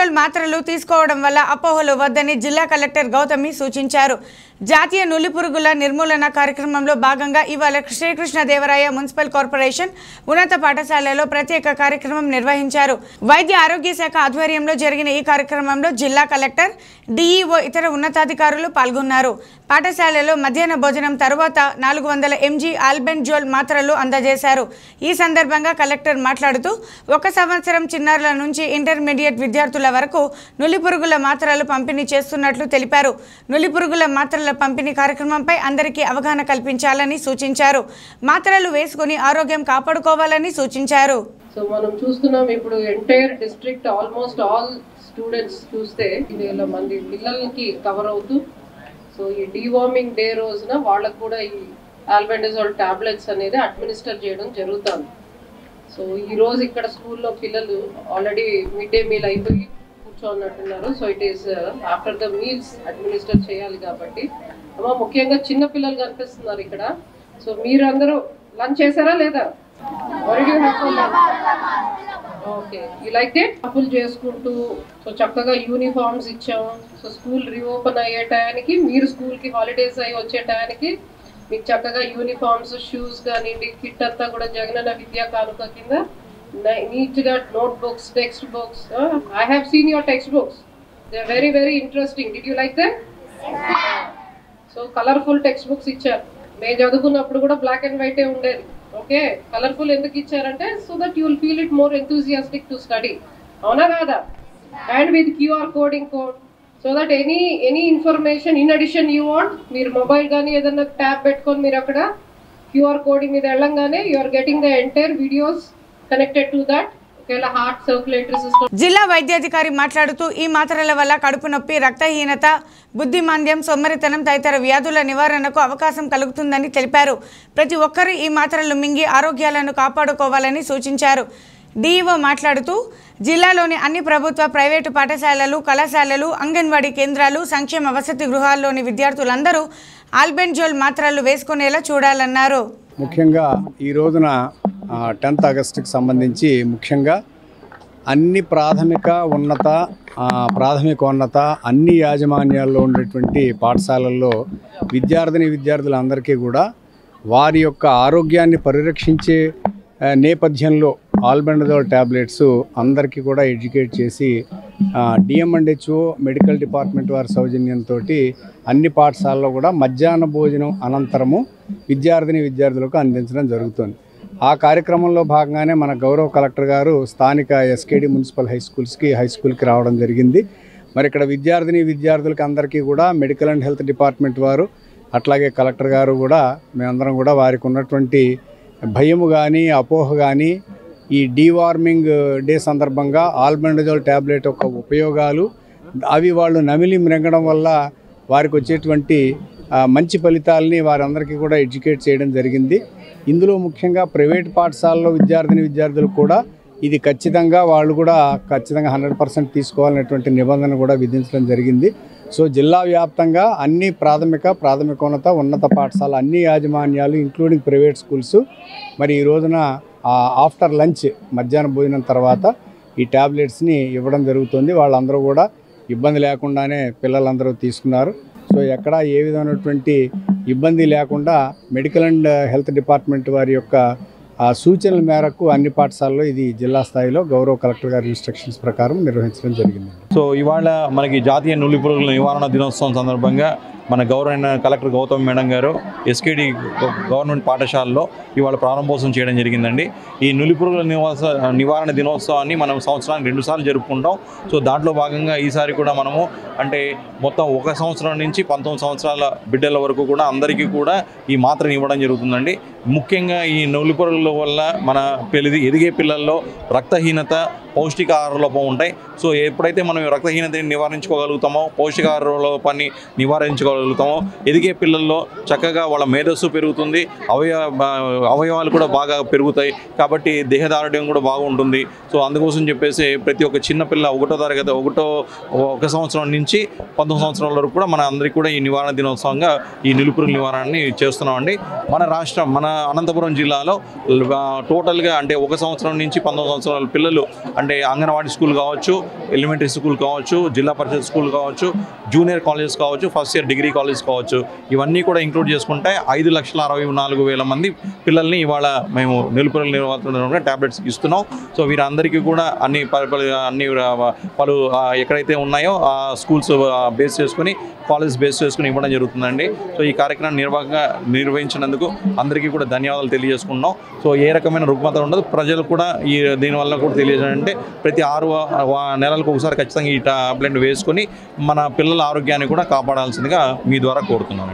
Albendazole మాత్రలు తీసుకోవడం వల్ల అపోహలు వద్దని జిల్లా కలెక్టర్ గౌతమి సూచించారు జాతీయ నులిపురుగుల నిర్మూలన కార్యక్రమంలో భాగంగా ఇవాళ శ్రీకృష్ణదేవరాయ మున్సిపల్ కార్పొరేషన్ ఉన్నత పాఠశాలలో ప్రత్యేక కార్యక్రమం నిర్వహించారు వైద్య ఆరోగ్య శాఖ ఆధ్వర్యంలో జరిగిన ఈ కార్యక్రమంలో జిల్లా కలెక్టర్ డిఈఓ ఇతర ఉన్నతాధికారులు పాల్గొన్నారు పాఠశాలలో మధ్యాహ్న భోజనం తరువాత నాలుగు వందల ఎంజీ ఆల్బెంజోల్ మాత్రలు అందజేశారు ఈ సందర్భంగా కలెక్టర్ మాట్లాడుతూ ఒక సంవత్సరం చిన్నారుల నుంచి ఇంటర్మీడియట్ విద్యార్థుల వరకు నులిపురుగుల మాత్రలు పంపిణీ చేస్తున్నట్లు తెలిపారు నులిపురుగుల మాత్రల పంపిణీ కార్యక్రమంపై అందరికీ అవగాహన కల్పించాలని సూచించారు మాత్రలు వేసుకుని ఆరోగ్యం కాపాడుకోవాలని సూచించారు సో మనం చూస్తున్నాం ఇప్పుడు entire district almost all students చూస్తే వేల మంది పిల్లలకి కవర్ అవుతూ సో ఈ డీవార్మింగ్ డే రోజున వాళ్ళకు కూడా ఈ ఆల్బెండజోల్ టాబ్లెట్స్ అనేది అడ్మినిస్టర్ చేయడం జరుగుతుంది సో ఈ రోజు ఇక్కడ స్కూల్లో పిల్లలు ఆల్రెడీ మిడ్ డే మీల్ అయిపోయి కూర్చోన్నట్టున్నారు so it is after the meals administer చేయాలి కాబట్టి అమ్మ ముఖ్యంగా చిన్న పిల్లలు కనిపిస్తున్నారు ఇక్కడ సో మీరందరూ లంచ్ చేశారా లేదా What did you have for lunch? Okay ఇలాగే అప్పులు చేసుకుంటూ సో చక్కగా యూనిఫామ్స్ ఇచ్చాం సో స్కూల్ రీఓపెన్ అయ్యే టయానికి మీరు స్కూల్కి హాలిడేస్ అయ్యి వచ్చే టయానికి మీకు చక్కగా యూనిఫామ్స్ షూస్ కానివ్వండి కిట్ అంతా కూడా జగనన్న విద్యా కానుక కింద నీట్గా notebooks textbooks I have seen your textbooks they very very interesting did you like them so colourful textbooks ఇచ్చారు మేము చదువుకున్నప్పుడు కూడా బ్లాక్ అండ్ వైటే ఉండేది ఓకే కలర్ఫుల్ ఎందుకు ఇచ్చారంటే so that you will feel it more enthusiastic to study అవునా కాదా and with QR coding code so that any any information in addition you want మీరు మొబైల్ కానీ ఏదైనా ట్యాబ్ పెట్టుకొని మీరు అక్కడ క్యూఆర్ కోడింగ్ మీద వెళ్ళంగానే you are getting the entire videos connected to that ఒకవేళ హార్ట్ సర్క్యులేటరీ సిస్టమ్ జిల్లా వైద్యాధికారి మాట్లాడుతూ ఈ మాత్రల వల్ల కడుపు నొప్పి రక్తహీనత బుద్ధిమాంద్యం సొమ్మరితనం తదితర వ్యాధుల నివారణకు అవకాశం కలుగుతుందని తెలిపారు ప్రతి ఒక్కరూ ఈ మాత్రలు మింగి ఆరోగ్యాలను కాపాడుకోవాలని సూచించారు డీఈఓ మాట్లాడుతూ జిల్లాలోని అన్ని ప్రభుత్వ ప్రైవేటు పాఠశాలలు కళాశాలలు అంగన్వాడీ కేంద్రాలు సంక్షేమ వసతి గృహాల్లోని విద్యార్థులందరూ ఆల్బెంజోల్ మాత్రలు వేసుకునేలా చూడాలన్నారు ముఖ్యంగా ఈ రోజున టెన్త్ ఆగస్టుకి సంబంధించి ముఖ్యంగా అన్ని ప్రాథమిక ఉన్నత ఆ, ప్రాథమికోన్నత అన్ని యాజమాన్యాల్లో ఉండేటువంటి పాఠశాలల్లో విద్యార్థిని విద్యార్థులందరికీ కూడా వారి యొక్క ఆరోగ్యాన్ని పరిరక్షించే ఆ, నేపథ్యంలో ఆల్బెండజోల్ ట్యాబ్లెట్స్ అందరికీ కూడా ఎడ్యుకేట్ చేసి డిఎంఎండ్హెచ్ఓ మెడికల్ డిపార్ట్మెంట్ వారి సౌజన్యంతో అన్ని పాఠశాలలో కూడా మధ్యాహ్న భోజనం అనంతరము విద్యార్థిని విద్యార్థులకు అందించడం జరుగుతుంది ఆ కార్యక్రమంలో భాగంగానే మన గౌరవ కలెక్టర్ గారు స్థానిక ఎస్కేడి మున్సిపల్ హై స్కూల్స్కి హై స్కూల్కి రావడం జరిగింది మరి ఇక్కడ విద్యార్థిని విద్యార్థులకి అందరికీ కూడా మెడికల్ అండ్ హెల్త్ డిపార్ట్మెంట్ వారు అట్లాగే కలెక్టర్ గారు కూడా మేమందరం కూడా వారికి ఉన్నటువంటి భయము కానీ అపోహ కానీ ఈ డీవార్మింగ్ డే సందర్భంగా ఆల్బెండజోల్ ట్యాబ్లెట్ యొక్క ఉపయోగాలు అవి వాళ్ళు నమిలి మ్రింగడం వల్ల వారికి వచ్చేటువంటి ఆ, మంచి ఫలితాలని వారందరికీ కూడా ఎడ్యుకేట్ చేయడం జరిగింది ఇందులో ముఖ్యంగా ప్రైవేట్ పాఠశాలలో విద్యార్థిని విద్యార్థులు కూడా ఇది ఖచ్చితంగా వాళ్ళు కూడా ఖచ్చితంగా హండ్రెడ్ పర్సెంట్ తీసుకోవాలనేటువంటి నిబంధన కూడా విధించడం జరిగింది సో జిల్లా వ్యాప్తంగా అన్ని ప్రాథమిక ప్రాథమికోన్నత ఉన్నత పాఠశాల అన్ని యాజమాన్యాలు ఇంక్లూడింగ్ ప్రైవేట్ స్కూల్స్ మరి ఈ రోజున ఆఫ్టర్ లంచ్ మధ్యాహ్నం భోజనం తర్వాత ఈ ట్యాబ్లెట్స్ని ఇవ్వడం జరుగుతుంది వాళ్ళందరూ కూడా ఇబ్బంది లేకుండానే పిల్లలందరూ తీసుకున్నారు సో ఎక్కడ ఏ విధమైనటువంటి ఇబ్బంది లేకుండా మెడికల్ అండ్ హెల్త్ డిపార్ట్మెంట్ వారి యొక్క ఆ సూచనల మేరకు అన్ని పాఠశాలలో ఇది జిల్లా స్థాయిలో గౌరవ కలెక్టర్ గారి ఇన్స్ట్రక్షన్స్ ప్రకారం నిర్వహించడం జరిగింది సో ఇవాళ మనకి జాతీయ నులి పురుగుల నివారణ దినోత్సవం సందర్భంగా మన గౌరవ collector Gautam madam garu SKD government పాఠశాలలో ఇవాళ ప్రారంభోత్సవం చేయడం జరిగిందండి ఈ నులి పురుగుల నివాస నివారణ దినోత్సవాన్ని మనం సంవత్సరానికి రెండుసార్లు జరుపుకుంటాం సో దాంట్లో భాగంగా ఈసారి కూడా మనము అంటే మొత్తం ఒక సంవత్సరం నుంచి పంతొమ్మిది సంవత్సరాల బిడ్డల వరకు కూడా అందరికీ కూడా ఈ మాత్రని ఇవ్వడం జరుగుతుందండి ముఖ్యంగా ఈ నులి పురుగుల వల్ల మన పెళ్లి ఎదిగే పిల్లల్లో రక్తహీనత పౌష్టికాహార లోపం ఉంటాయి సో ఎప్పుడైతే మనం ఈ రక్తహీనతని నివారించుకోగలుగుతామో పౌష్టికాహార లోపాన్ని నివారించుకోగలుగుతామో ఎదిగే పిల్లల్లో చక్కగా వాళ్ళ మేధస్సు పెరుగుతుంది అవయవ అవయవాలు కూడా బాగా పెరుగుతాయి కాబట్టి దేహదారుఢ్యం కూడా బాగుంటుంది సో అందుకోసం చెప్పేసి ప్రతి ఒక్క చిన్న పిల్ల ఒకటో తరగతి ఒకటో ఒక సంవత్సరం నుంచి పంతొమ్మిది సంవత్సరాల వరకు కూడా మన అందరికీ కూడా ఈ నివారణ దినోత్సవంగా ఈ నిలుపురు నివారణని చేస్తున్నామండి మన రాష్ట్రం మన అనంతపురం జిల్లాలో ఆ, టోటల్గా అంటే ఒక సంవత్సరం నుంచి పంతొమ్మిది సంవత్సరాల పిల్లలు అంటే అంటే అంగన్వాడీ స్కూల్ కావచ్చు ఎలిమెంటరీ స్కూల్ కావచ్చు జిల్లా పరిషత్ స్కూల్ కావచ్చు జూనియర్ కాలేజెస్ కావచ్చు ఫస్ట్ ఇయర్ డిగ్రీ కాలేజ్ కావచ్చు ఇవన్నీ కూడా ఇంక్లూడ్ చేసుకుంటే ఐదు లక్షల అరవై నాలుగు వేల మంది పిల్లల్ని ఇవాళ మేము నిలుపుదల నిర్వాహణ ట్యాబ్లెట్స్ ఇస్తున్నాం సో వీరందరికీ కూడా అన్ని ప- పలు అన్ని ఆ, పలు ఆ, ఎక్కడైతే ఉన్నాయో ఆ స్కూల్స్ బేస్ చేసుకుని కాలేజ్ బేస్ చేసుకుని ఇవ్వడం జరుగుతుందండి సో ఈ కార్యక్రమం నిర్వాహంగా నిర్వహించినందుకు అందరికీ కూడా ధన్యవాదాలు తెలియజేసుకుంటున్నాం సో ఏ రకమైన రుగ్మత ఉండదు ప్రజలు కూడా ఈ దీనివల్ల కూడా తెలియజేయాలంటే ప్రతి ఆరు వా- వా- నెలలకు ఒకసారి ఖచ్చితంగా ఈ టాబ్లెట్ వేసుకొని మన పిల్లల ఆరోగ్యాన్ని కూడా కాపాడాల్సిందిగా మీ ద్వారా కోరుతున్నాను